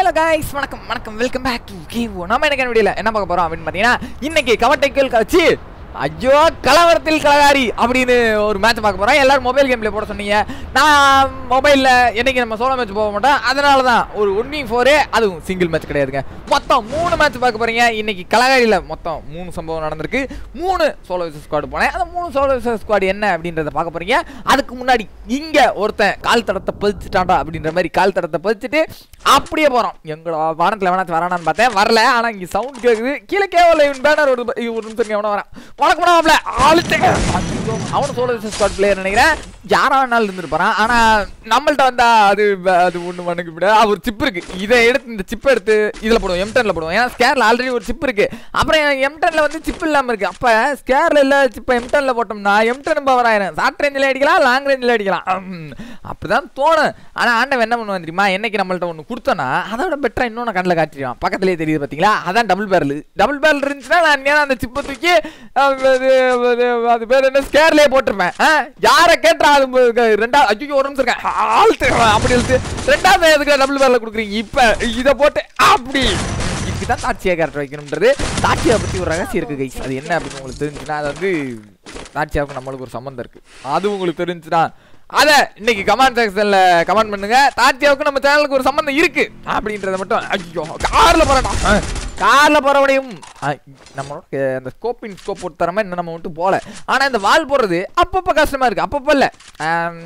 Hello guys வணக்கம் வணக்கம் welcome back to Khelo நம்ம எனக்கு வீடியோல என்ன பார்க்க போறோம் அப்படின்னு பார்த்தீங்கன்னா இன்னைக்கு கவட்டைக்கல் கழிச்சு ஐயோ கலவரத்தில் கலகாரி அப்படின்னு ஒரு மேட்ச் பார்க்க போறோம் எல்லாரும் மொபைல் கேம்ல போட சொன்னீங்க நான் மொபைல்ல என்னைக்கு நம்ம சோலோ மேட்ச் போக மாட்டோம் அதனால தான் ஒரு ஒன் வீக் ஃபோரே அதுவும் சிங்கிள் மேட்ச் கிடையாதுங்க மொத்தம் மூணு மேட்ச் பார்க்க போறீங்க இன்னைக்கு கலகாரியில் மொத்தம் மூணு சம்பவம் நடந்திருக்கு மூணு சோலோ விசஸ் ஸ்குவாட் போனேன் அந்த மூணு சோலோ விசஸ் ஸ்குவாட் என்ன அப்படின்றத பார்க்க போறீங்க அதுக்கு முன்னாடி இங்க ஒருத்தன் கால் தடத்தை பதிச்சுட்டான்டா அப்படின்ற மாதிரி கால் தடத்தை பதிச்சுட்டு அப்படியே போறோம் எங்களோட வானத்துல வேணாச்சு வரானான்னு பார்த்தேன் வரல ஆனா இங்க சவுண்ட் கேக்குது கீழே கேவல இவன் பேனர் ஒரு இவன் ஒரு நிமிஷம் எவனோ வரான் வணக்கம் மாப்ள ஆளுத்தேங்க அவனும் சோலோ விசஸ் ஸ்குவாட் பிளேயர் நினைக்கிறேன் யாரா வேணாலும் இருந்துட்டு போறான் ஆனா நம்மள்ட்ட வந்தா அது வ- அது ஒண்ணு மண்ணுக்கு விட ஒரு சிப் இருக்கு இதை எடுத்து இந்த சிப் எடுத்து இதுல போடுவோம் எம் டென்ல போடுவோம் ஏன்னா ஸ்கேர்ல ஆல்ரெடி ஒரு சிப் இருக்கு அப்புறம் எம் டென்ல வந்து சிப் இல்லாம இருக்கு அப்ப ஸ்கேர்ல இல்ல சிப்ப எம் டென்ல போட்டோம்னா எம் டென் பவர் ஆயிரும் ஷார்ட் ரேஞ்சில் அடிக்கலாம் லாங் ரேஞ்சில் அடிக்கலாம் உம், அப்படிதான் தோணும் ஆனா ஆண்டவன் என்ன பண்ணுவான் தெரியுமா என்னைக்கு நம்மள்ட்ட ஒன்று கொடுத்தோன்னா அதை விட பெட்டரா இன்னொன்று கண்ணில் காட்டிடுவான் பக்கத்துலேயே தெரியுது பாத்தீங்களா அதான் டபுள் பேரல் டபுள் பேரல் இருந்துச்சுன்னா நான் நேரா அந்த சிப்பை தூக்கி அஹ், அது அது- அது பேர் என்ன ஸ்கேர்லேயே போட்டிருப்பேன் ஆ, யாரை கேட்டா அது ம- ரெண்டாவது ஐயோ ஒரு நிமிஷம் இருக்கேன் ஆள் தேவை அப்படி இழுத்து ரெண்டாவது எதுக்கு டபுள் பேரல் கொடுக்குறீங்க இப்போ இதை போட்டு அப்படி இதுக்கு தான் தாட்சியா கேரக்டர் வைக்கணும்ன்றது தாட்சியா பத்தி ஒரு ரகசியம் இருக்கு கைஸ் அது என்ன அப்படின்னு உங்களுக்கு தெரிஞ்சுன்னா அது வந்து தாட்சியாவுக்கு நம்மளுக்கு ஒரு சம்மந்தம் இருக்கு அது உங்களுக்கு தெரிஞ்சுன்னா அத இன்னைக்கு கமெண்ட் செக்ஷன்ல கமெண்ட் பண்ணுங்க தாட்சியாவுக்கு நம்ம சேனலுக்கு ஒரு சம்மந்தம் இருக்கு அப்படின்றத மட்டும் ஐயோ கார்ல போறடா கார்ல போறவனையும் நம்மளோட அஹ், அந்த ஸ்கோப்பின் ஸ்கோப் போட்டு தரமா இன்னும் நம்ம மட்டும் போல ஆனா இந்த வால் போடுறது அப்பப்போ கஷ்டமா இருக்கு அப்பப்போ இல்ல ஆம்,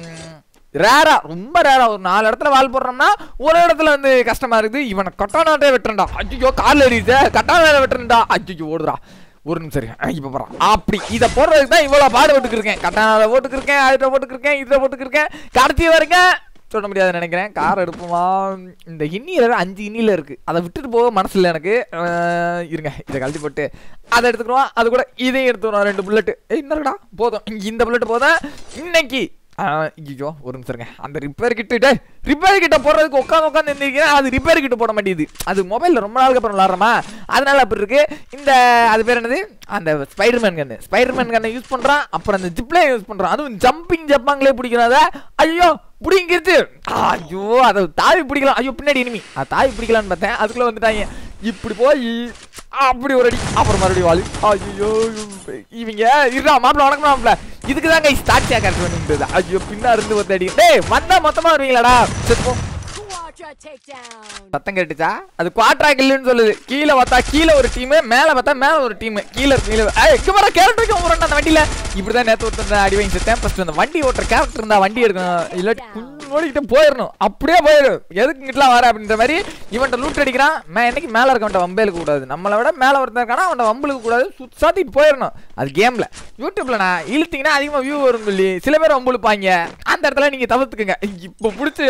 ரேரா ரொம்ப ரேரா ஒரு நாலு இடத்துல வால் போடுறோம்னா ஒரு இடத்துல வந்து கஷ்டமா இருக்குது இவனை கட்டானாட்டே வெட்டுறா ஐயோ கார்ல அடிச்ச கட்டான வெட்டுறா ஐயோ ஓடுறா ஒரு நிமிஷம் இருக்கு அஹ் இப்ப போறான் அப்படி இதை போடுறதுக்கு தான் இவ்வளவு பாடு போட்டுக்கிருக்கேன் கட்டானால போட்டுக்கிருக்கேன் அதுல போட்டுக்கிருக்கேன் இதுல போட்டுக்கிருக்கேன் கடைசி வரைங்க சொல்ல முடியாதுன்னு நினைக்கிறேன் கார் எடுப்போமா இந்த இன்னில அஞ்சு இன்னில இருக்கு அதை விட்டுட்டு போக மனசு இல்லை எனக்கு அஹ் இருங்க இதை கழட்டி போட்டு அதை எடுத்துக்கிறோம் அது கூட இதையும் எடுத்துக்கிறோம் ரெண்டு புல்லட்டு என்னடா போதும் இந்த புல்லட் போதும் இன்னைக்கு ஐயோ ஒரு நிமிஷம் இருங்க அந்த ரிப்பேர் கிட்ட ரிப்பேர் கிட்ட போடுறதுக்கு உட்காந்து உட்காந்து இருந்திருக்கேன் அது ரிப்பேர் கிட்ட போட மாட்டேங்குது அது மொபைலில் ரொம்ப நாளுக்கு அப்புறம் விளாட்றோமா அதனால அப்படி இருக்கு இந்த அது பேர் என்னது அந்த ஸ்பைடர்மேன் கன்னு ஸ்பைடர்மேன் கன்னை யூஸ் பண்ணுறான் அப்புறம் அந்த ஜிப்லே யூஸ் பண்ணுறான் அதுவும் ஜம்பிங் ஜப்பாங்களே பிடிக்கிறத ஐயோ பிடிங்கிருச்சு ஐயோ அதை தாவி பிடிக்கலாம் ஐயோ பின்னாடி இனிமி அது தாவி பிடிக்கலான்னு பார்த்தேன் அதுக்குள்ளே வந்துட்டாங்க இப்படி போய் அப்படி ஒரு அடி அப்புறம் மறுபடியும் வாலி ஐயோ இவங்க இருடா மாப்பிள வணக்கம் மாப்பிள இதுக்கு தான் கை ஸ்டார்ட் கேரக்டர் வேணுன்றது ஐயோ பின்னா இருந்து ஒரு அடி டேய் வந்தா மொத்தமா வருவீங்களாடா சரி போ Quadra takedown. சத்தம் கேட்டுச்சா அது குவாட்ரா கில்லுன்னு சொல்லுது கீழே பார்த்தா கீழே ஒரு டீம் மேல பார்த்தா மேல ஒரு டீம் கீழே கீழே ஏய் இங்க வர கேரக்டருக்கு போறேன் அந்த வண்டியில இப்படிதான் நேத்து ஒருத்தன் அடி வாங்கி செத்தேன் ஃபர்ஸ்ட் அந்த வண்டி ஓட்டுற கேரக்டர் இருந்தா வண்டி எடுக்கணும் இல்லாட்டி குஞ்சு ஓடிக்கிட்டு போயிடணும் அப்படியே போயிடும் எதுக்கு இங்கிட்டலாம் வர அப்படின்ற மாதிரி இவன்ட்ட லூட் அடிக்கிறான் மே என்னைக்கு மேல இருக்கவன்ட்ட வம்பேலுக்கு கூடாது நம்மளை விட மேல ஒருத்தன் இருக்கானா அவன்ட்ட வம்புலுக்கு கூடாது சுத்தி சாத்திட்டு போயிடணும் அது கேம்ல யூடியூப்ல நான் இழுத்தீங்கன்னா அதிகமா வியூ வரும் சொல்லி சில பேர் வம்புழுப்பாங்க அந்த இடத்துல நீங்க தவிர்த்துக்குங்க இப்போ பிடிச்சி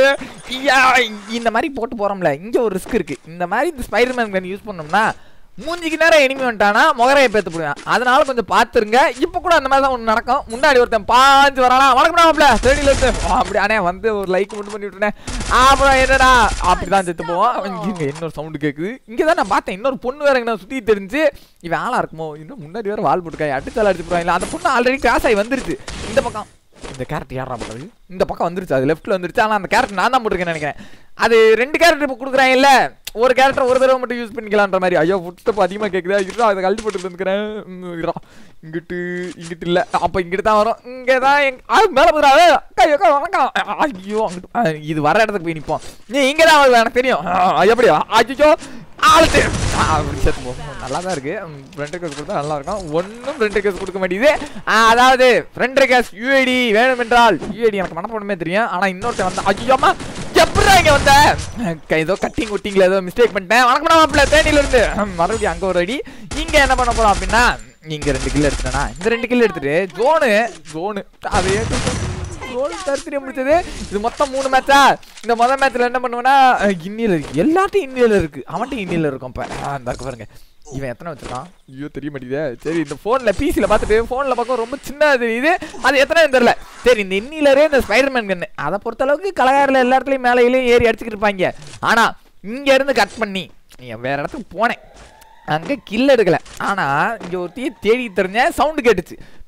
இந்த மாதிரி போட்டு போறோம்ல இங்க ஒரு ரிஸ்க் இருக்கு இந்த மாதிரி இந்த ஸ்பைடர்மேன் கன் யூஸ் பண்ணோம்னா மூஞ்சிக்கு நேரம் எனிமி வந்துட்டானா முகரையை பேத்து போடுவேன் அதனால கொஞ்சம் பார்த்துருங்க இப்போ கூட அந்த மாதிரி தான் ஒன்று நடக்கும் முன்னாடி ஒருத்தன் பாஞ்சு வரானா வணக்கம் மாப்பிள தேடியில் இருந்து ஆ, அப்படி அண்ணே வந்து ஒரு லைக் மட்டும் பண்ணி விட்டுனேன் அப்புறம் என்னடா அப்படிதான் செத்து போவோம் இங்க இன்னொரு சவுண்டு கேட்குது இங்கே தான் நான் பார்த்தேன் இன்னொரு பொண்ணு வேற என்ன சுற்றி தெரிஞ்சு இவன் ஆளா இருக்குமோ இன்னும் முன்னாடி வேற வால் போட்டுருக்காங்க அடிச்சால அடிச்சு போடுவாங்க அந்த பொண்ணு ஆல்ரெடி கிராஸ் ஆகி வந்துருச்சு இந்த பக்கம் இந்த கேரட் யாரா போடுறது இந்த பக்கம் வந்துருச்சு அது லெஃப்ட்ல வந்துருச்சு ஆனால் அந்த கேரட் நான் தான் போட்டிருக்கேன்னு நினைக்கிறேன் அது ரெண்டு கேரக்டர் இப்போ கொடுக்குறாங்க இல்ல ஒரு கேரக்டர் ஒரு தடவை மட்டும் யூஸ் பண்ணிக்கலான்ற மாதிரி ஐயோ ஃபுட் அதிகமாக கேட்குதா இருடா அதை கழட்டி போட்டு வந்துக்கிறேன் இருடா இங்கிட்டு இங்கிட்டு இல்லை அப்போ இங்கிட்டு தான் வரும் இங்கே தான் எங் அது மேலே போதுரா கையோ கை வணக்கம் ஐயோ அங்கிட்டு ஆ, இது வர இடத்துக்கு போய் நிற்போம் நீ இங்கே தான் வருவ, எனக்கு தெரியும் ஆ, எப்படியா ஐயோ ஆளுத்து அப்படி சேர்த்து போகும் நல்லா தான் இருக்கு ஃப்ரெண்ட் கேஸ் கொடுத்தா நல்லா இருக்கும் ஒன்றும் ஃப்ரெண்ட் கேஸ் கொடுக்க மாட்டேங்குது ஆ, அதாவது ஃப்ரெண்ட் கேஸ் யூஐடி வேணும் என்றால் யூஐடி எனக்கு மனப்படமே தெரியும் ஆனால் இன்னொருத்தன் வந்தா ஐயோமா எப்படா இங்க வந்த க- ஏதோ கட்டிங் ஒட்டிங்ல ஏதோ மிஸ்டேக் பண்ணிட்டேன் வணக்கம் மாப்பிள்ள தேனில இருந்து ஹம், மறுபடியும் அங்க ஒரு அடி இங்க என்ன பண்ண போறோம் அப்படின்னா இங்க ரெண்டு கில் எடுத்துட்டேனா இந்த ரெண்டு கில் எடுத்துட்டு ஜோனு ஜோனு அதையே ஜோனு தரித்திரியா முடிச்சது இது மொத்தம் மூணு மேட்சா இந்த முதல் மேட்ச்ல என்ன பண்ணுவேன்னா அஹ், இன்னில இருக்கு எல்லாத்தையும் இன்னில இருக்கு அவன்கிட்ட இன்னில இருக்கும் இப்ப ஆ, இந்த இருக்கு பாருங்க இவன் எத்தனை வச்சிருக்கான் ஐயோ தெரிய மாட்டேங்குதே சரி இந்த ஃபோனில் பிசியில் பார்த்துட்டு ஃபோனில் பார்க்க ரொம்ப சின்னதாக தெரியுது அது எத்தனை தெரியல சரி இந்த இன்னிலரே இந்த ஸ்பைடர்மேன் கன்னு அதை பொறுத்தளவுக்கு கலகாரில் எல்லா இடத்துலையும் மேலேயும் ஏறி அடிச்சுக்கிட்டு இருப்பாங்க ஆனால் இங்கேருந்து கட் பண்ணி நீ வேற இடத்துக்கு போனேன் அங்கே கில் எடுக்கல ஆனால் இங்கே ஒருத்தையே தேடி தெரிஞ்ச சவுண்டு கேட்டுச்சு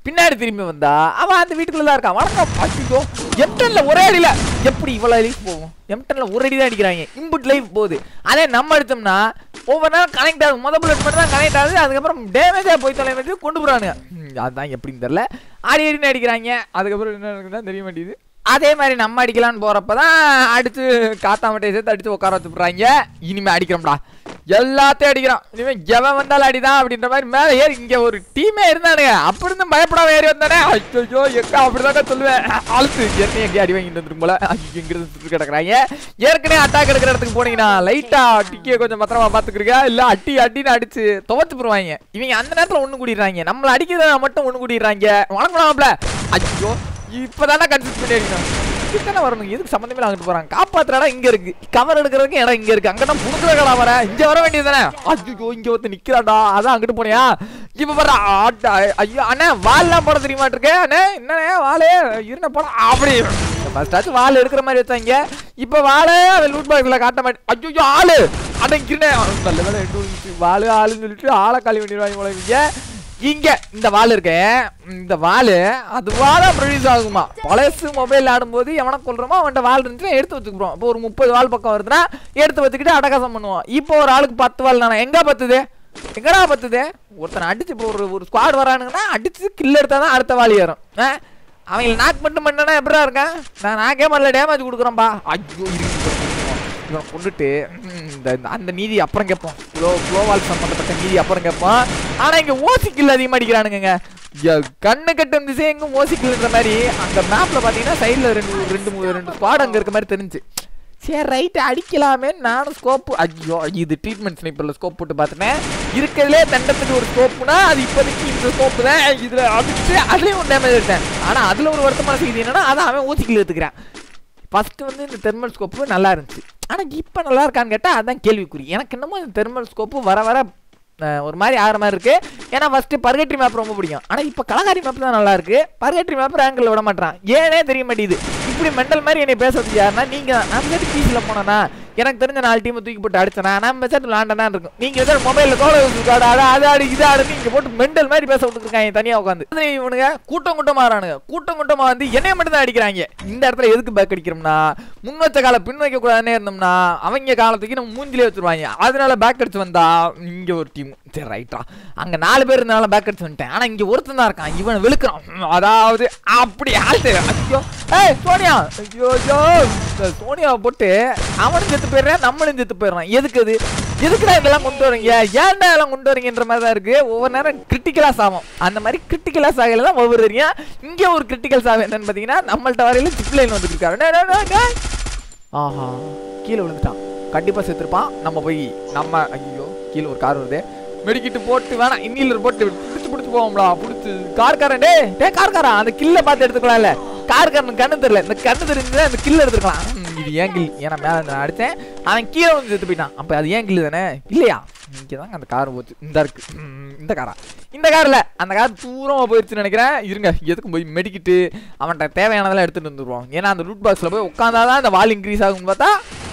பின்னாடி திரும்பி வந்தா அவன் அந்த வீட்டுக்குள்ள தான் இருக்கான் வணக்கம் அச்சோ எம்டன்ல ஒரே அடியில எப்படி இவ்வளவு லைஃப் போகும் எம்டன்ல ஒரு அடி தான் அடிக்கிறாங்க இம்புட் லைஃப் போகுது அதே நம்ம எடுத்தோம்னா ஒவ்வொரு நேரம் கனெக்ட் ஆகுது முத புல்லட் மட்டும் தான் கனெக்ட் ஆகுது அதுக்கப்புறம் டேமேஜாக போய் தொலை வச்சு கொண்டு போறானுங்க ம், அதுதான் எப்படின்னு தெரியல அடி அடின்னு அடிக்கிறாங்க அதுக்கப்புறம் என்ன நடக்குதுன்னு தெரிய மாட்டேங்குது அதே மாதிரி நம்ம அடிக்கலான்னு போறப்ப தான் அடுத்து காத்தாமட்டை சேர்த்து அடிச்சு உட்கார வச்சுடுறாங்க இனிமே அடிக்கிறோம்டா எல்லாத்தையும் அடிக்கிறான் இனிமே எவன் வந்தாலும் அடிதான் அப்படின்ற மாதிரி மேலே ஏறி இங்க ஒரு டீமே இருந்தானுங்க அப்படி இருந்து பயப்படாம ஏறி வந்தானே ஐயோ எக்கா அப்படிதாங்க சொல்லுவேன் அழுத்து ஏற்கனவே எங்கேயும் அடி வாங்கிட்டு வந்துரும் போல ஐயோ இங்கிருந்து சுற்றி கிடக்குறாங்க ஏற்கனவே அட்டாக் எடுக்கிற இடத்துக்கு போனீங்கன்னா லைட்டா டிக்கிய கொஞ்சம் பத்திரமா பாத்துக்கிறீங்க இல்ல அட்டி அட்டின்னு அடிச்சு துவச்சு போடுவாங்க இவங்க அந்த நேரத்துல ஒண்ணு கூடிடுறாங்க நம்மள அடிக்கிறத மட்டும் ஒண்ணு கூடிடுறாங்க வணக்கம்ல ஐயோ இப்பதானே கன்ஃபியூஸ் பண்ணி அடிக்கணும் இதுதானே வரணும் எதுக்கு சம்மந்தமே அங்கிட்டு போறாங்க காப்பாத்துற இடம் இங்க இருக்கு கவர் எடுக்கிறதுக்கு இடம் இங்க இருக்கு அங்க தான் புடுக்கிறடா வர இங்க வர வேண்டியது தானே ஐயோ இங்க ஒருத்தன் நிக்கிறாடா அதான் அங்கிட்டு போனியா இப்ப வர ஐயோ அண்ணே வால்லாம் போட தெரியுமா இருக்கே அண்ணே என்னண்ணே வாளே இருந்த போட அப்படி ஃபர்ஸ்டாச்சும் வால் எடுக்கிற மாதிரி வச்சாங்க இப்ப வாழை அவன் லூட் பாக்ஸ்ல காட்ட மாட்டேன் ஐயோ ஆளு அடங்கிருனே நல்ல வேலை ரெண்டு வந்துச்சு. வாளு ஆளுன்னு சொல்லிட்டு ஆளை காலி பண்ணிடுவாங்க போல இவங்க இங்க இந்த வால் இருக்கு இந்த வால் அதுவாக ப்ரொடியூஸ் ஆகுமா பழசு மொபைல் ஆடும்போது எவனை கொள்றோமோ அவன்கிட்ட வால் இருந்துச்சுன்னா எடுத்து வச்சுக்கிறோம் இப்போ ஒரு முப்பது வால் பக்கம் வருதுன்னா எடுத்து வச்சுக்கிட்டு அடகாசம் பண்ணுவோம் இப்போ ஒரு ஆளுக்கு பத்து வால் தானே எங்க பத்துது எங்கடா பத்துது ஒருத்தனை அடிச்சு இப்போ ஒரு ஒரு ஸ்குவாட் வரானுங்கன்னா அடிச்சு கில் எடுத்தா தான் அடுத்த வால் ஏறும் ஆ? அவங்களை நாக் மட்டும் பண்ணனா எப்படா இருக்கேன் நான் நாக்கே பண்ணல டேமேஜ் கொடுக்குறேன்பா ஐயோ இருக்கு இவனை கொண்டுட்டு ம், இந்த இந்த- அந்த நீதி அப்புறம் கேட்போம் க்ளோ க்ளோவால் சம்மந்தப்பட்ட நீதி அப்புறம் கேட்போம் ஆனா இங்க ஓசிக்கில் அதிகமாக அடிக்கிறானுங்க ய- கண்ணு கட்டும் திசை எங்கும் ஓசிக்கில்ன்ற மாதிரி அந்த மேப்ல பாத்தீங்கன்னா சைடுல ரெண்டு ரெண்டு மூணு ரெண்டு ஸ்குவாட் அங்க இருக்க மாதிரி தெரிஞ்சு சரி ரைட்டு அடிக்கலாமே நானும் ஸ்கோப் ஐயோ இது ட்ரீட்மெண்ட் ஸ்னைப்பரில் ஸ்கோப் போட்டு பார்த்துட்டேன் இருக்கிறதுலே தண்டத்துக்கு ஒரு ஸ்கோப்புனா அது இப்போதைக்கு இந்த ஸ்கோப்பு தான் இதில் அடிச்சு அதுலேயும் ஒரு டேமேஜ் எடுத்தேன் ஆனால் அதில் ஒரு வருத்தமான செய்தி என்னன்னா அதை அவன் ஊசிக்கில் எடுத்துக்கிறான் ஃபஸ்ட்டு வந்து இந்த தெர்மல் ஸ்கோப்பு நல்லா இருந்துச்சு ஆனால் இப்போ நல்லா இருக்கான்னு கேட்டால் அதான் கேள்விக்குறி எனக்கு என்னமோ இந்த தெர்மல் ஸ்கோப்பு வர வர அஹ், ஒரு மாதிரி ஆகிற மாதிரி இருக்கு ஏன்னா ஃபஸ்ட்டு பர்கட்ரி மேப் ரொம்ப பிடிக்கும் ஆனால் இப்போ கலகாரி மேப் தான் நல்லா இருக்கு பர்கட்ரி மேப் ரேங்கில் விட மாட்டான் ஏனே தெரிய மாட்டேங்குது இப்படி மெண்டல் மாதிரி என்னை பேசுறது யாருன்னா நீங்கள் நான் சரி பீஸில் போனேன்னா எனக்கு தெரிஞ்ச நாலு டீமை தூக்கி போட்டு அடிச்சனா நான் மெசேஜ் விளாண்டனா இருக்கும் நீங்கள் எதாவது மொபைலில் கோல கார்டு அது அது ஆடு இது ஆடு இங்கே போட்டு மெண்டல் மாதிரி பேச விட்டுருக்காங்க தனியாக உட்காந்து அது இவனுங்க கூட்டம் கூட்டமாக வரானுங்க கூட்டம் கூட்டமாக வந்து என்னைய மட்டும் தான் அடிக்கிறாங்க இந்த இடத்துல எதுக்கு பேக் அடிக்கிறோம்னா முன் வச்ச காலை பின் வைக்க கூடாதுன்னே இருந்தோம்னா அவங்க காலத்துக்கு நம்ம மூஞ்சிலே வச்சிருவாங்க அதனால பேக் அடிச்சு வந்தா இங்க ஒரு டீம் சரி ரைட்டா அங்க நாலு பேர் இருந்தாலும் பேக் அடிச்சு வந்துட்டேன் ஆனா இங்க ஒருத்தன் தான் இருக்கான் இவன் வெளுக்கிறான் ம், அதாவது அப்படி ஆழ்த்து ஐயோ ஏய் சோனியா ஐயோ ஐயோ இந்த சோனியாவை போட்டு அவனும் செத்து போயிடுறான் நம்மளும் செத்து போயிடுறான் எதுக்கு அது எதுக்குடா இதெல்லாம் கொண்டு வரீங்க ஏன்டா இதெல்லாம் கொண்டு வரீங்கன்ற மாதிரி தான் இருக்கு ஒவ்வொரு நேரம் கிரிட்டிக்கலா சாவும் அந்த மாதிரி கிரிட்டிக்கலா சாகையில தான் ஒவ்வொரு வரையும் இங்க ஒரு கிரிட்டிக்கல் சாவு என்னன்னு பாத்தீங்கன்னா நம்மள்ட்ட வரையில ஜிப் லைன் வந்துட்டு இருக்காரு டேய், டேய், டேய், டேய். ஆஹா கீழே விழுந்துட்டான் கண்டிப்பா செத்துருப்பான் நம்ம போய் நம்ம ஐயோ கீழே ஒரு கார் வருது மெடிக்கிட்டு போட்டு வேணாம் இன்னிலர் போட்டு பிடிச்சு பிடிச்சு போவோம்டா பிடிச்சு கார்காரன் டே டே கார்காரன் அந்த கில்ல பார்த்து எடுத்துக்கலாம்ல கார்காரன் கண்ணு தெரியல இந்த கண்ணு தெரிஞ்சா அந்த கில்ல எடுத்துக்கலாம் ம், இது ஏன் கில் ஏன்னா மேல நான் அடிச்சேன் அவன் கீழே வந்து செத்து போயிட்டான் அப்ப அது ஏன் கில்லு தானே இல்லையா இங்கே தாங்க அந்த கார் போச்சு இந்த இருக்கு ம், இந்த காரா இந்த கார்ல அந்த கார் தூரமா போயிடுச்சுன்னு நினைக்கிறேன் இருங்க எதுக்கும் போய் மெடிக்கிட்டு அவன்கிட்ட தேவையானதெல்லாம் எடுத்துட்டு வந்துருவான் ஏன்னா அந்த ரூட் பாக்ஸ்ல போய் உட்காந்தாதான் அந்த வால் இன்க்ரீஸ் ஆகும்னு பார்த்தா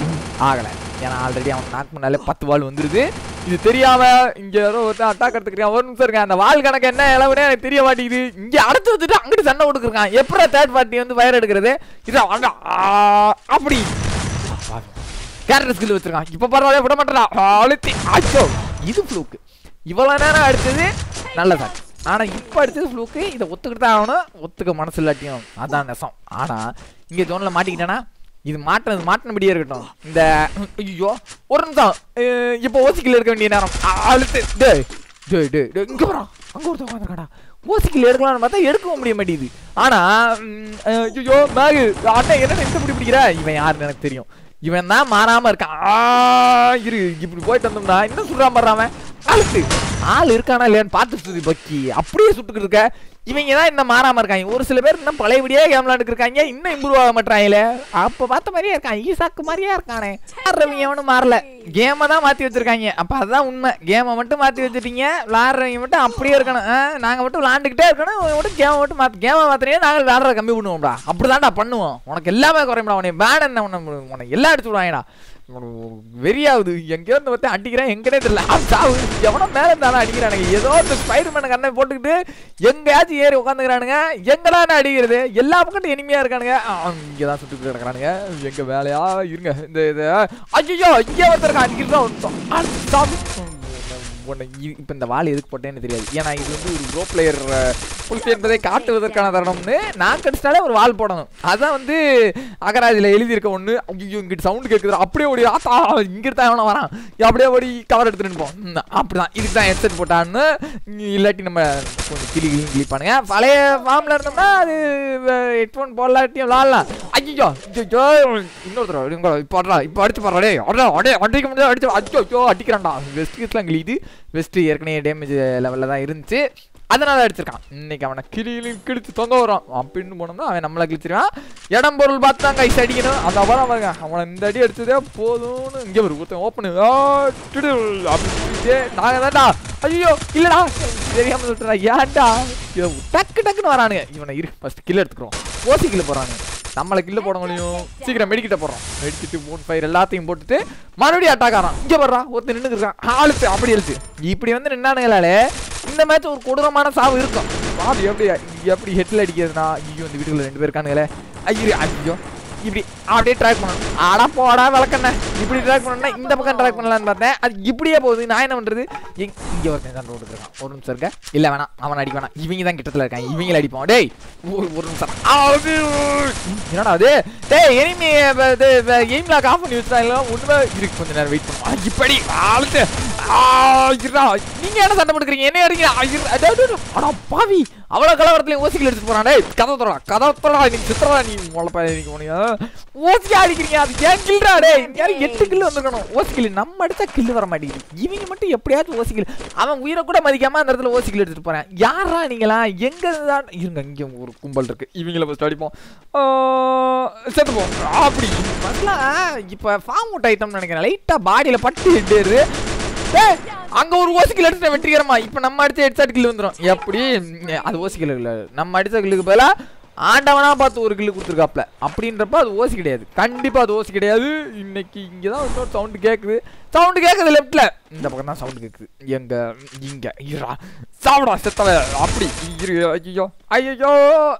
ஆகல ஏன்னா ஆல்ரெடி அவன் நாக் பண்ணாலே பத்து வால் வந்துருது இது தெரியாம இங்க யாரோ ஒருத்தன் அட்டாக் எடுத்துக்கிறான் ஒரு நிமிஷம் இருக்கேன் அந்த வால் கணக்கு என்ன இளவுனே எனக்கு தெரிய மாட்டேங்குது இங்க அடைச்சு வச்சுட்டு அங்கிட்டு சண்டை கொடுக்குறான் எப்படா தேர்ட் பார்ட்டி வந்து ஃபயர் எடுக்கிறது இதான் வாங்க. ஆ, அப்படி கேரக்டர் ஸ்கில் வச்சிருக்கான் இப்ப பரவாயில்ல விட மாட்டேன் அழுத்தி அச்சோ இது ஃப்ளூக்கு இவ்வளவு நேரம் அடிச்சது நல்லதா ஆனா இப்ப அடிச்சது ஃப்ளூக்கு இதை ஒத்துக்கிட்டு தான் ஆகணும் ஒத்துக்க மனசு இல்லாட்டியும் அதான் நெசம் ஆனா இங்க ஜோன்ல மாட்டிக்கிட்டேனா இது மாட்டினது மாட்டினபடியே இருக்கட்டும் இந்த ஐயோ ஒரு நிமிஷம் அஹ், இப்போ ஓசிக்கில் இருக்க வேண்டிய நேரம் அ- அழுத்து டேய் டேய் டேய் டேய் இங்க வரா அங்க ஒருத்தன் உட்காந்துருக்காடா ஓசிக்கில் எடுக்கலாம்னு பார்த்தா எடுக்கவும் முடிய மாட்டேங்குது ஆனா ம், அஹ், ஐயோ மேகு அண்ணன் என்ன இந்த பிடி பிடிக்கிற இவன் யாருன்னு எனக்கு தெரியும் இவன் தான் மாறாம இருக்கான் ஆ, இரு இப்படி போயிட்டு வந்தோம்னா இன்னும் சுடுறான் பாடுறாம அழுத்து ஆள் இருக்கானா இல்லையான்னு பார்த்து சுத்தி பக்கி அப்படியே சுட்டுக்கிட்டு இருக்க இவங்க தான் இன்னும் மாறாம இருக்காங்க ஒரு சில பேர் இன்னும் பழையபடியே கேம் விளாண்டுக்கு இருக்காங்க இன்னும் இம்ப்ரூவ் ஆக மாட்டாங்களே அப்ப பார்த்த மாதிரியே இருக்கான் ஈசாக்கு மாதிரியே இருக்கானே ஆடுறவங்க எவனும் மாறல கேமை தான் மாத்தி வச்சிருக்காங்க அப்ப அதுதான் உண்மை கேமை மட்டும் மாத்தி வச்சிட்டீங்க விளாடுறவங்க மட்டும் அப்படியே இருக்கணும் ஆ, நாங்க மட்டும் விளாண்டுக்கிட்டே இருக்கணும் இவங்க மட்டும் கேமை மட்டும் மாத்தி கேமை மாத்திரையே நாங்கள் விளாடுற கம்மி பண்ணுவோம்டா அப்படிதான்டா பண்ணுவோம் உனக்கு எல்லாமே குறையும்டா உனக்கு பேன் என்ன உன்னை உனக்கு எல்லாம் அடிச்சு விடுவாங்கடா வெறியாகுது எங்கேயோ இருந்து ஒருத்தன் அடிக்கிறேன் எங்கனே தெரியல ஆ, சாவு எவனோ மேல இருந்தாலும் அடிக்கிறானுங்க ஏதோ இந்த ஸ்பைடர்மேன் கண்ணை போட்டுக்கிட்டு எங்கேயாச்சும் ஏறி உட்காந்துக்கிறானுங்க எங்கடா நான் அடிக்கிறது எல்லா பக்கத்தும் இனிமையா இருக்கானுங்க ஆ, இங்கதான் சுட்டுக்கிட்டு கிடக்குறானுங்க எங்க வேலையா இருங்க இந்த இது ஐயோ இங்கே ஒருத்தருக்கா அடிக்கிறோம் உன்னை இ- இப்ப இந்த வால் எதுக்கு போட்டேன்னு தெரியாது ஏன்னா இது வந்து ஒரு ப்ரோ பிளேயர் புலிசி என்பதை காட்டுவதற்கான தருணம்னு நான் கடிச்சிட்டாலே ஒரு வால் போடணும் அதான் வந்து அகராதியில் எழுதியிருக்க ஒன்று ஐயோ இங்கிட்டு சவுண்டு கேட்குது அப்படியே ஓடி ஆத்தா இங்கிட்டு தான் எவனோ வரான் அப்படியே ஓடி கவர் எடுத்துட்டு நிற்போம் ம், அப்படிதான் இதுக்கு தான் ஹெட்செட் போட்டான்னு இல்லாட்டி நம்ம கொஞ்சம் கிளி கிளி கிளிப்பானுங்க பழைய ஃபார்மில் இருந்தோம்னா அது ஹெட்ஃபோன் போடலாட்டியும் விளாட்லாம் ஐயோ ஐயோ இன்னொருத்தர் இங்க இப்போ அட்ரா இப்போ அடிச்சு பாடுறா டே அடா அடே அடிக்க முடியாது அடிச்சு அச்சோ ஐயோ அடிக்கிறான்டா வெஸ்ட் கிஸ்லாம் கிளியுது வெஸ்ட் ஏற்கனவே டேமேஜ் லெவலில் தான் இருந்துச்சு அதனால அடிச்சிருக்கான் இன்னைக்கு அவனை கிளியிலும் கிழிச்சு தொங்க வரும் அப்படின்னு போனோம்னா அவன் நம்மளை கிழிச்சிருவான் இடம் பொருள் பார்த்து தான் கைஸ் அடிக்கணும் அந்த அப்புறம் பாருங்க அவனை இந்த அடி அடிச்சதே போதும்னு இங்கே ஒரு ஒருத்தன் ஓப்பனு அப்படின்னு நாங்கள் தான்டா ஐயோ இல்லடா தெரியாம சொல்றா ஏன்டா இவ டக்கு டக்குன்னு வரானுங்க இவனை இரு ஃபர்ஸ்ட் கில் எடுத்துக்கிறோம் ஓசி கில்ல போறானுங்க நம்மளை கில்ல போட முடியும் சீக்கிரம் மெடிக்கிட்ட போடுறோம் மெடிக்கிட்டு மூணு ஃபயர் எல்லாத்தையும் போட்டுட்டு மறுபடியும் அட்டாக் ஆறான் இங்க போடுறா ஒருத்தர் நின்று இருக்கான் ஆளுத்து அப்படி எழுத்து இப்படி வந்து நின்னானுங்களாலே இந்த மேட்ச் ஒரு கொடூரமான சாவு இருக்கும் பாபி எப்படி எப்படி ஹெட்ல அடிக்கிறதுனா ஐயோ இந்த வீட்டுக்குள்ள ரெண்டு பேர் இருக்கானுங்களே ஐயோ ஐயோ இப்படி அப்படியே ட்ராக் பண்ணணும் ஆடா போடா விளக்கண்ண இப்படி ட்ராக் பண்ணணும்னா இந்த பக்கம் ட்ராக் பண்ணலான்னு பார்த்தேன் அது இப்படியே போகுது நான் என்ன பண்றது எங் இங்க ஒருத்தன் சண்டை போட்டுருக்கான் ஒரு நிமிஷம் இருக்க இல்ல வேணாம் அவன் அடிக்க வேணாம் இவங்க தான் கிட்டத்துல இருக்காங்க இவங்கள அடிப்போம் டேய் ஒரு ஒரு நிமிஷம் ஆ, அது, என்னடா அது டேய் எனிமி எய்ம் லாக் ஆஃப் பண்ணி வச்சுட்டாங்க உண்மை இருக்கு கொஞ்ச நேரம் வெயிட் பண்ணுவோம் ஆ, இப்படி ஆளுத்து ஆ, இருடா நீங்க என்ன சண்டை போட்டுக்கிறீங்க என்ன அடிக்கிறீங்க ஆ, இரு, அடே, அடே, அடே. அடா பாவி அவ்வளவு கலவரத்துலயும் ஓசிகள் எடுத்துட்டு போறான் டேய் கதை தரா கதை தரா நீ சித்திரா நீ முளைப்பா நீ போனியா ஓசி அடிக்கிறீங்க அது ஏன் கில்றா டேய் யாரும் எட்டு கில்லு வந்திருக்கணும் ஓசி கில்லு நம்ம அடிச்சா கில்லு வர மாட்டேங்குது இவங்க மட்டும் எப்படியாச்சும் ஓசி கில்லு அவன் உயிரை கூட மதிக்காம அந்த இடத்துல ஓசி கில்லு எடுத்துட்டு போறேன் யாரா நீங்களா எங்க தான் இருங்க இங்க ஒரு கும்பல் இருக்கு இவங்கள ஃபர்ஸ்ட் அடிப்போம் ஆ, செத்து போ அப்படி ஃபர்ஸ்ட்லாம் இப்ப ஃபார்ம் அவுட் ஐட்டம் நினைக்கிறேன் லைட்டா பாடியில பட்டு ஹெட் டேய், அங்க ஒரு ஓசிக்கல் எடுத்து வெற்றிகரமா இப்ப நம்ம அடிச்ச ஹெட்ஷாட் கில் வந்துரும் எப்படி ம், அது ஓசிக்கல் இல்ல நம்ம அடிச்ச கில்லுக்கு பதிலா ஆண்டவனா பார்த்து ஒரு கில்லு கொடுத்துருக்காப்ல அப்படின்றப்ப அது ஓசி கிடையாது கண்டிப்பா அது ஓசி கிடையாது இன்னைக்கு இங்கதான் இன்னொரு சவுண்டு கேக்குது சவுண்டு கேக்குது லெஃப்ட்ல இந்த பக்கம் தான் சவுண்டு கேக்குது எங்க இங்க இரா சாப்பிடா செத்தவ அப்படி இரு ஐயோ ஐயோ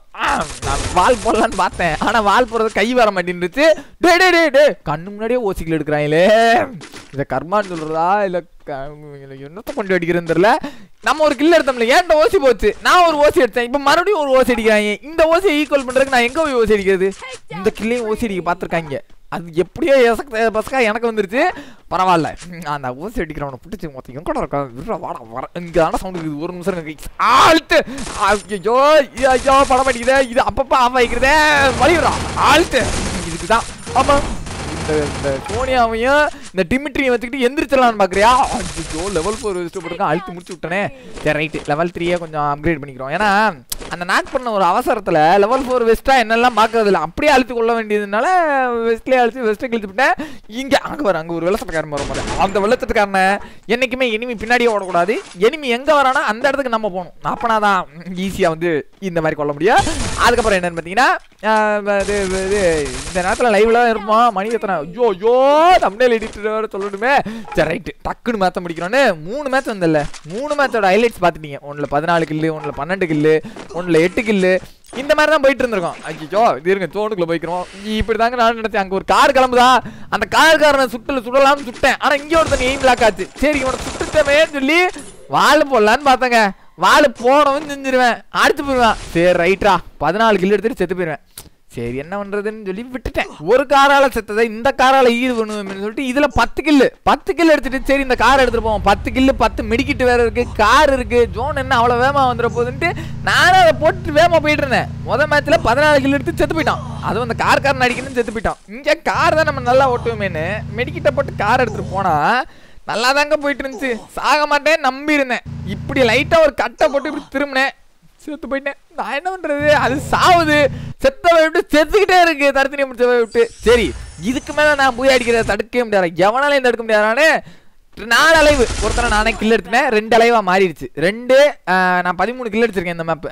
நான் வால் போடலான்னு பார்த்தேன் ஆனா வால் போடுறது கை வர மாட்டேன்னுச்சு டே டே டே டே கண்ணு முன்னாடியே ஓசிக்கல் எடுக்கிறாங்களே இதை கர்மான்னு சொல்றதா இல்ல க- இல்ல என்னத்த கொண்டு அடிக்கிறேன்னு தெரியல நம்ம ஒரு கில் எடுத்தோம்ல ஏன்ட்ட ஓசி போச்சு நான் ஒரு ஓசி எடுத்தேன் இப்போ மறுபடியும் ஒரு ஓசி அடிக்கிறாங்க இந்த ஓசியை ஈக்குவல் பண்றதுக்கு நான் எங்க போய் ஓசி அடிக்கிறது இந்த கில்லையும் ஓசி அடிக்க பார்த்துருக்காங்க அது எப்படியோ எசக்க பசக்கா எனக்கு வந்துருச்சு பரவாயில்ல ம், அந்த ஊசி அடிக்கிறவனை பிடிச்சி மொத்தம் எங்கடா இருக்கா விட்றா வாடா வர இங்க தானே சவுண்ட் இருக்குது ஒரு நிமிஷம் இருக்கு ஆழ்த்து ஐயோ ஐயோ படம் அடிக்குதே இது அப்பப்போ ஆஃப் ஆகிக்கிறதே வலிடுறா ஆழ்த்து இதுக்கு தான் ஆமா இந்த இந்த சோனியாவையும் இந்த டிமிட்ரியும் வச்சுக்கிட்டு எந்திரிச்சிடலாம்னு பார்க்குறியா ஐயோ லெவல் ஃபோர் வச்சுட்டு போட்டுருக்கேன் அழுத்தி முடிச்சு விட்டனே சரி ரைட்டு லெவல் த்ரீயே கொஞ்சம் அப்கிரேட் பண்ணிக்கிறோம் ஏன்னா அந்த நாக் பண்ண ஒரு அவசரத்தில் லெவல் ஃபோர் வெஸ்ட்டா என்னெல்லாம் பார்க்கறது இல்லை அப்படியே அழுத்தி கொள்ள வேண்டியதுனால வெஸ்ட்லேயே அழுத்தி வெஸ்ட்டை கிழிச்சு விட்டேன் இங்கே அங்கே வர அங்கே ஒரு வெள்ளச்சட்டக்காரன் வர மாதிரி அந்த வெள்ளச்சட்டக்காரனை என்றைக்குமே எனிமி பின்னாடியே ஓடக்கூடாது எனிமி எங்கே வரானா அந்த இடத்துக்கு நம்ம போகணும் அப்பனா தான் ஈஸியாக வந்து இந்த மாதிரி கொள்ள முடியும் அதுக்கப்புறம் என்னன்னு பார்த்தீங்கன்னா ஆஹ் இது இது இந்த நேரத்தில் லைவ்ல இருப்போம் மணி எத்தனை ஐயோ ஐயோ தமிழ் எடிட்டர் வேறு சொல்லணுமே சரி ரைட்டு டக்குன்னு மேட்ச் முடிக்கிறோன்னு மூணு மேட்ச் வந்தல மூணு மேட்சோட ஹைலைட்ஸ் பார்த்துட்டீங்க ஒன்றில் பதினாலு கில்லு ஒன்றில் பன்னெண்டு கில்லு ஒன்றில் எட்டு கில்லு இந்த மாதிரி தான் போயிட்டு இருந்திருக்கோம் ஐயோ இது இருங்க தோணுக்குள்ள போய்க்கிறோம் இப்படி தாங்க நான் நினைச்சேன் அங்கே ஒரு கார் கிளம்புதா அந்த கார்காரனை சுட்டல சுடலாம்னு சுட்டேன் ஆனால் இங்கே ஒருத்தன் எய்ம் லாக் ஆச்சு சரி இவனை சுட்டுட்டமேன்னு சொல்லி வாள் போடலான்னு பார்த்தேங்க வாள் போடவும் செஞ்சிருவேன் அடுத்து போயிடுவேன் சரி ரைட்ரா பதினாலு கிலோ எடுத்துட்டு செத்து போயிடுவேன் சரி என்ன பண்றதுன்னு சொல்லி விட்டுட்டேன் ஒரு காரால செத்ததை இந்த காரால ஈடு பண்ணுவேன்னு சொல்லிட்டு இதுல பத்து கில்லு பத்து கில்லு எடுத்துட்டு சரி இந்த கார் எடுத்துட்டு போவோம் பத்து கில்லு பத்து மிடிக்கிட்டு வேற இருக்கு கார் இருக்கு ஜோன் என்ன அவ்வளவு வேகமா வந்துட போகுதுன்ட்டு நானும் அதை போட்டு வேகமா போயிட்டு இருந்தேன் முத மேட்ச்ல பதினாலு கில்லு எடுத்து செத்து போயிட்டான் அதுவும் அந்த கார் காரன் அடிக்கணும்னு செத்து போயிட்டான் இங்க கார் தான் நம்ம நல்லா ஓட்டுவோமேன்னு மெடிக்கிட்ட போட்டு கார் எடுத்துட்டு போனா நல்லா தாங்க போயிட்டு இருந்துச்சு சாக மாட்டேன் நம்பி இருந்தேன் இப்படி லைட்டா ஒரு கட்டை போட்டு இப்படி திரும்பினேன் செத்து போயிட்டேன் நான் என்ன பண்றது அது சாவுது செத்தவை விட்டு செத்துக்கிட்டே இருக்கு தடுத்து முடிச்சவை விட்டு சரி இதுக்கு மேல நான் போய் அடிக்கிறத தடுக்கவே முடியாது எவனாலையும் தடுக்க முடியாதானே நாலு அலைவு ஒருத்தனை நானே கில் எடுத்துனேன் ரெண்டு அலைவா மாறிடுச்சு ரெண்டு ஆஹ், நான் பதிமூணு கில் அடிச்சிருக்கேன் இந்த மேப்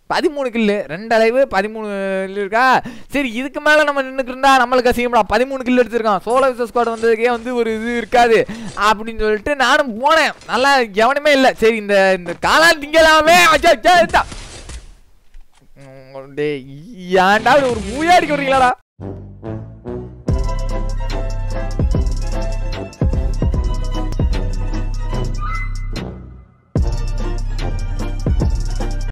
பதிமூணு கில்லு ரெண்டு அலைவு பதிமூணு கில்லு இருக்கா சரி இதுக்கு மேலே நம்ம நின்றுட்டு இருந்தா நம்மளுக்கு அசிங்கம்டா பதிமூணு கில்லு எடுத்திருக்கான் சோலோ விசஸ் ஸ்குவாட் வந்ததுக்கே வந்து ஒரு இது இருக்காது அப்படின்னு சொல்லிட்டு நானும் போனேன் நல்லா கவனமே இல்லை சரி இந்த இந்த காளான் திங்கலாமே அச்சா அச்சா அச்சா. உம், டேய் ஏன்டா இப்படி ஒரு மூயாடிக்கு வரீங்களாடா